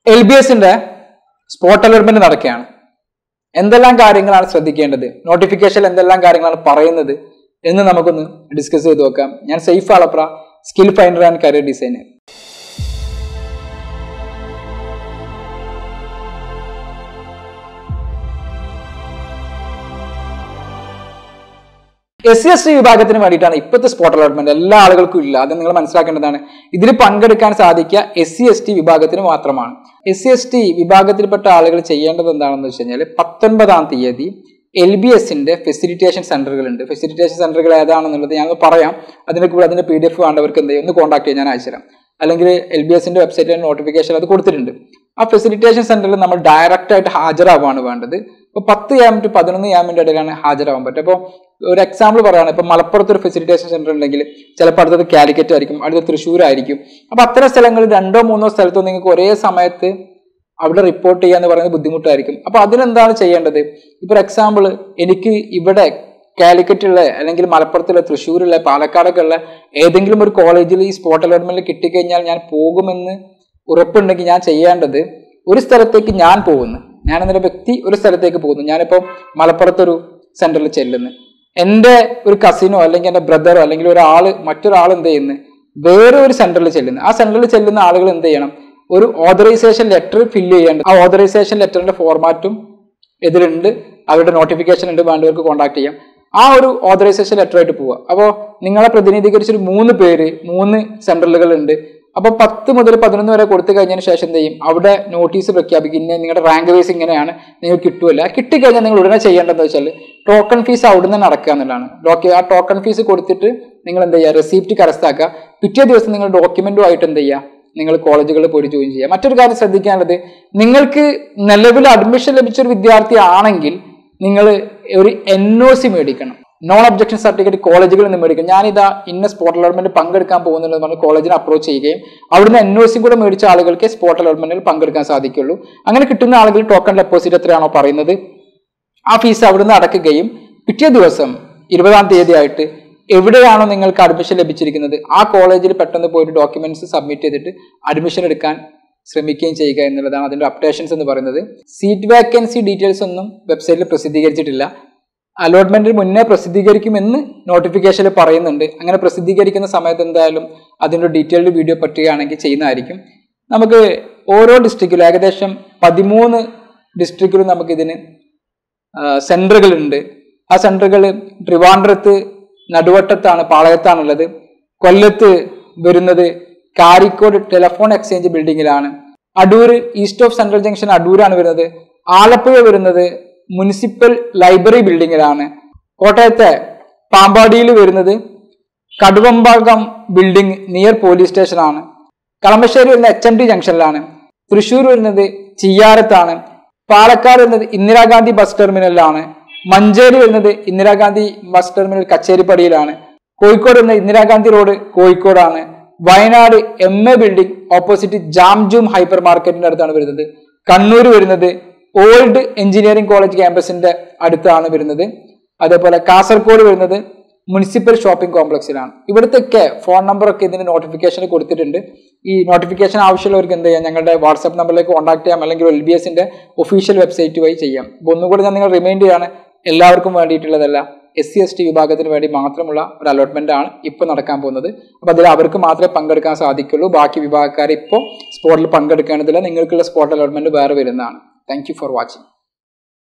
L B എസിന്റെ spot allotment നടക്കുകയാണ് എന്തെല്ലാം കാര്യങ്ങളാണ് ശ്രദ്ധിക്കേണ്ടത് നോട്ടിഫിക്കേഷൻ എന്തെല്ലാം കാര്യങ്ങളാണ് പറയുന്നത് എന്ന് നമുക്കൊന്ന് ഡിസ്കസ് ചെയ്ത് നോക്കാം ഞാൻ സൈഫ് ആളപ്ര skill finder and career designer S C S T വിഭാഗത്തിന് വേണ്ടിയിട്ടാണ് ഇപ്പോഴത്തെ സ്പോട്ട് അലോട്ട്മെന്റ് എല്ലാ ആളുകൾക്കും ഇല്ല അത് നിങ്ങൾ മനസ്സിലാക്കേണ്ടതാണ് ഇതിൽ പങ്കെടുക്കാൻ സാധിക്കുക എസ് സി എസ് ടി വിഭാഗത്തിന് മാത്രമാണ് എസ് സി എസ് ടി വിഭാഗത്തിൽപ്പെട്ട ആളുകൾ ചെയ്യേണ്ടത് എന്താണെന്ന് വെച്ച് കഴിഞ്ഞാൽ പത്തൊൻപതാം തീയതി എൽ ബി എസിന്റെ ഫെസിലിറ്റേഷൻ സെന്ററുകൾ ഉണ്ട് ഫെസിലിറ്റേഷൻ സെന്ററുകൾ ഏതാണെന്നുള്ളത് ഞാൻ പറയാം അതിന്റെ കൂടെ അതിന്റെ പി ഡി എഫ് വേണ്ടവർക്ക് എന്ത് ചെയ്യും ഒന്ന് കോൺടാക്ട് ചെയ്യാൻ ഞാൻ അയച്ചുതരാം അല്ലെങ്കിൽ എൽ ബി എസിന്റെ വെബ്സൈറ്റിൽ നോട്ടിഫിക്കേഷൻ അത് കൊടുത്തിട്ടുണ്ട് ആ ഫെസിലിറ്റേഷൻ സെന്ററിൽ നമ്മൾ ഡയറക്റ്റ് ആയിട്ട് ഹാജരാവുകയാണ് വേണ്ടത് ഇപ്പോൾ പത്ത് എം ടു പതിനൊന്ന് എമ്മിന്റെ ഇടയിലാണ് ഹാജരാവാൻ പറ്റുക അപ്പോൾ ഒരു എക്സാമ്പിൾ പറയുകയാണ് ഇപ്പൊ മലപ്പുറത്ത് ഒരു ഫെസിലിറ്റേഷൻ സെന്റർ ഉണ്ടെങ്കിൽ ചിലപ്പോൾ അടുത്തത് കാലിക്കറ്റ് ആയിരിക്കും അടുത്ത തൃശ്ശൂർ ആയിരിക്കും അപ്പൊ അത്തരം സ്ഥലങ്ങളിൽ രണ്ടോ മൂന്നോ സ്ഥലത്തോ നിങ്ങൾക്ക് ഒരേ സമയത്ത് അവിടെ റിപ്പോർട്ട് ചെയ്യുക എന്ന് പറയുന്നത് ബുദ്ധിമുട്ടായിരിക്കും അപ്പൊ അതിനെന്താണ് ചെയ്യേണ്ടത് ഇപ്പൊ ഒരു എക്സാമ്പിൾ എനിക്ക് ഇവിടെ കാലിക്കറ്റുള്ള അല്ലെങ്കിൽ മലപ്പുറത്തുള്ള തൃശ്ശൂരുള്ള പാലക്കാടൊക്കെ ഉള്ള ഏതെങ്കിലും ഒരു കോളേജിൽ ഈ സ്പോട്ട് അലോട്ട്മെന്റ് കിട്ടിക്കഴിഞ്ഞാൽ ഞാൻ പോകുമെന്ന് ഉറപ്പുണ്ടെങ്കിൽ ഞാൻ ചെയ്യേണ്ടത് ഒരു സ്ഥലത്തേക്ക് ഞാൻ പോകുന്നു ഞാൻ എന്നൊരു വ്യക്തി ഒരു സ്ഥലത്തേക്ക് പോകുന്നു ഞാനിപ്പോൾ മലപ്പുറത്തൊരു സെന്ററിൽ ചെല്ലുന്നു എൻ്റെ ഒരു കസിനോ അല്ലെങ്കിൽ എൻ്റെ ബ്രദറോ അല്ലെങ്കിൽ ഒരാള് മറ്റൊരാൾ എന്ത് ചെയ്യുന്നു വേറെ ഒരു സെന്ററിൽ ചെല്ലുന്നു ആ സെന്ററിൽ ചെല്ലുന്ന ആളുകൾ എന്ത് ചെയ്യണം ഒരു ഓതറൈസേഷൻ ലെറ്റർ ഫില്ല് ചെയ്യേണ്ടത് ആ ഓതറൈസേഷൻ ലെറ്ററിന്റെ ഫോർമാറ്റും ഇതിലുണ്ട് അവരുടെ നോട്ടിഫിക്കേഷൻ ഉണ്ട് വേണ്ടവർക്ക് കോൺടാക്ട് ചെയ്യാം ആ ഒരു ഓതറൈസേഷൻ ലെറ്റർ ആയിട്ട് പോവുക അപ്പോൾ നിങ്ങളെ പ്രതിനിധീകരിച്ചൊരു മൂന്ന് പേര് മൂന്ന് സെന്ററുകൾ ഉണ്ട് അപ്പോൾ പത്ത് മുതൽ പതിനൊന്ന് വരെ കൊടുത്തു കഴിഞ്ഞതിന് ശേഷം എന്ത് ചെയ്യും അവിടെ നോട്ടീസ് പ്രഖ്യാപിക്കും ഇന്ന നിങ്ങളുടെ റാങ്ക് വൈസ് ഇങ്ങനെയാണ് നിങ്ങൾക്ക് കിട്ടുമല്ല കിട്ടിക്കഴിഞ്ഞാൽ നിങ്ങൾ ഉടനെ ചെയ്യേണ്ടതെന്ന് വെച്ചാൽ ടോക്കൺ ഫീസ് അവിടെ നിന്ന് നടക്കുക എന്നുള്ളതാണ് ഡോക്യു ആ ടോക്കൺ ഫീസ് കൊടുത്തിട്ട് നിങ്ങൾ എന്ത് ചെയ്യുക റെസിപ്റ്റ് കരസ്ഥാക്കുക പിറ്റേ ദിവസം നിങ്ങൾ ഡോക്യുമെന്റുമായിട്ട് എന്ത് ചെയ്യുക നിങ്ങൾ കോളേജുകളിൽ പോയി ജോയിൻ ചെയ്യുക മറ്റൊരു കാര്യം ശ്രദ്ധിക്കാനുള്ളത് നിങ്ങൾക്ക് നിലവിൽ അഡ്മിഷൻ ലഭിച്ച ഒരു വിദ്യാർത്ഥി ആണെങ്കിൽ നിങ്ങൾ ഒരു എൻ ഒ സി മേടിക്കണം നോൺ ഒബ്ജക്ഷൻ സർട്ടിഫിക്കറ്റ് കോളേജുകളിൽ നിന്ന് മേടിക്കും ഞാനിതാ ഇന്ന സ്പോട്ട് അലോട്ട്മെന്റ് പങ്കെടുക്കാൻ പോകുന്നുണ്ടെന്ന് പറഞ്ഞ് കോളേജിനെ അപ്രോച്ച് ചെയ്യുകയും അവിടുന്ന് എൻ ഒ സി കൂടെ മേടിച്ച ആളുകൾക്ക് സ്പോട്ട് അലോട്ട്മെന്റിൽ പങ്കെടുക്കാൻ സാധിക്കുള്ളൂ അങ്ങനെ കിട്ടുന്ന ആളുകൾ ടോക്കൺ ഡെപ്പോസിറ്റ് എത്രയാണോ പറയുന്നത് ആ ഫീസ് അവിടുന്ന് അടക്കുകയും പിറ്റേ ദിവസം ഇരുപതാം തീയതി ആയിട്ട് എവിടെയാണോ നിങ്ങൾക്ക് അഡ്മിഷൻ ലഭിച്ചിരിക്കുന്നത് ആ കോളേജിൽ പെട്ടെന്ന് പോയിട്ട് ഡോക്യുമെന്റ്സ് സബ്മിറ്റ് ചെയ്തിട്ട് അഡ്മിഷൻ എടുക്കാൻ ശ്രമിക്കുകയും ചെയ്യുക എന്നുള്ളതാണ് അതിന്റെ അപ്ഡേഷൻസ് എന്ന് പറയുന്നത് സീറ്റ് വാക്കൻസി ഡീറ്റെയിൽസ് ഒന്നും വെബ്സൈറ്റിൽ പ്രസിദ്ധീകരിച്ചിട്ടില്ല അലോട്ട്മെന്റിന് മുന്നേ പ്രസിദ്ധീകരിക്കുമെന്ന് നോട്ടിഫിക്കേഷനിൽ പറയുന്നുണ്ട് അങ്ങനെ പ്രസിദ്ധീകരിക്കുന്ന സമയത്ത് എന്തായാലും അതിൻ്റെ ഡീറ്റെയിൽഡ് വീഡിയോ പറ്റുകയാണെങ്കിൽ ചെയ്യുന്നതായിരിക്കും നമുക്ക് ഓരോ ഡിസ്ട്രിക്റ്റിലും ഏകദേശം പതിമൂന്ന് ഡിസ്ട്രിക്റ്റിലും നമുക്കിതിന് സെന്ററുകളുണ്ട് ആ സെന്ററുകൾ ട്രിവാൻഡ്രത്ത് നടുവട്ടത്താണ് പാളയത്താണുള്ളത് കൊല്ലത്ത് വരുന്നത് കാരിക്കോട് ടെലഫോൺ എക്സ്ചേഞ്ച് ബിൽഡിങ്ങിലാണ് Adoor east of central junction അടൂരാണ് വരുന്നത് ആലപ്പുഴ വരുന്നത് മുനിസിപ്പൽ ലൈബ്രറി ബിൽഡിങ്ങിലാണ് കോട്ടയത്തെ പാമ്പാടിയിൽ വരുന്നത് കടുവമ്പാകം ബിൽഡിംഗ് നിയർ പോലീസ് സ്റ്റേഷനാണ് കളമശ്ശേരി വരുന്നത് എച്ച് എം ടി ജംഗ്ഷനിലാണ് തൃശ്ശൂർ വരുന്നത് ചിയ്യാരത്താണ് പാലക്കാട് വരുന്നത് ഇന്ദിരാഗാന്ധി ബസ് ടെർമിനലിലാണ് മഞ്ചേരി വരുന്നത് ഇന്ദിരാഗാന്ധി ബസ് ടെർമിനൽ കച്ചേരിപ്പടിയിലാണ് കോഴിക്കോട് വരുന്നത് ഇന്ദിരാഗാന്ധി റോഡ് കോഴിക്കോടാണ് Wayanad M A building opposite jam zoom hyper മാർക്കറ്റിന്റെ അടുത്താണ് വരുന്നത് കണ്ണൂർ വരുന്നത് ഓൾഡ് എഞ്ചിനീയറിംഗ് കോളേജ് ക്യാമ്പസിന്റെ അടുത്താണ് വരുന്നത് അതേപോലെ കാസർഗോഡ് വരുന്നത് മുനിസിപ്പൽ ഷോപ്പിംഗ് കോംപ്ലക്സിലാണ് ഇവിടുത്തെയൊക്കെ ഫോൺ നമ്പറൊക്കെ ഇതിന്റെ നോട്ടിഫിക്കേഷൻ കൊടുത്തിട്ടുണ്ട് ഈ നോട്ടിഫിക്കേഷൻ ആവശ്യമുള്ളവർക്ക് എന്ത് ചെയ്യാം ഞങ്ങളുടെ വാട്സ്ആപ്പ് നമ്പറിലേക്ക് കോൺടാക്ട് ചെയ്യാം അല്ലെങ്കിൽ എൽ ബി എസിന്റെ ഒഫീഷ്യൽ വെബ്സൈറ്റ് വഴി ചെയ്യാം അപ്പോൾ ഒന്നുകൂടി ഞാൻ നിങ്ങൾ റിമൈൻഡ് ചെയ്യാണ് എല്ലാവർക്കും വേണ്ടിയിട്ടുള്ളതല്ല എസ് സി എസ് ടി വിഭാഗത്തിന് വേണ്ടി മാത്രമുള്ള ഒരു അലോട്ട്മെന്റ് ആണ് ഇപ്പോൾ നടക്കാൻ പോകുന്നത് അപ്പോൾ അതിൽ അവർക്ക് മാത്രമേ പങ്കെടുക്കാൻ സാധിക്കുള്ളൂ ബാക്കി വിഭാഗക്കാർ ഇപ്പോൾ സ്പോട്ടിൽ പങ്കെടുക്കേണ്ടതില്ല നിങ്ങൾക്കുള്ള സ്പോട്ട് അലോട്ട്മെന്റ് വേറെ വരുന്നതാണ് താങ്ക് യു ഫോർ വാച്ചിങ്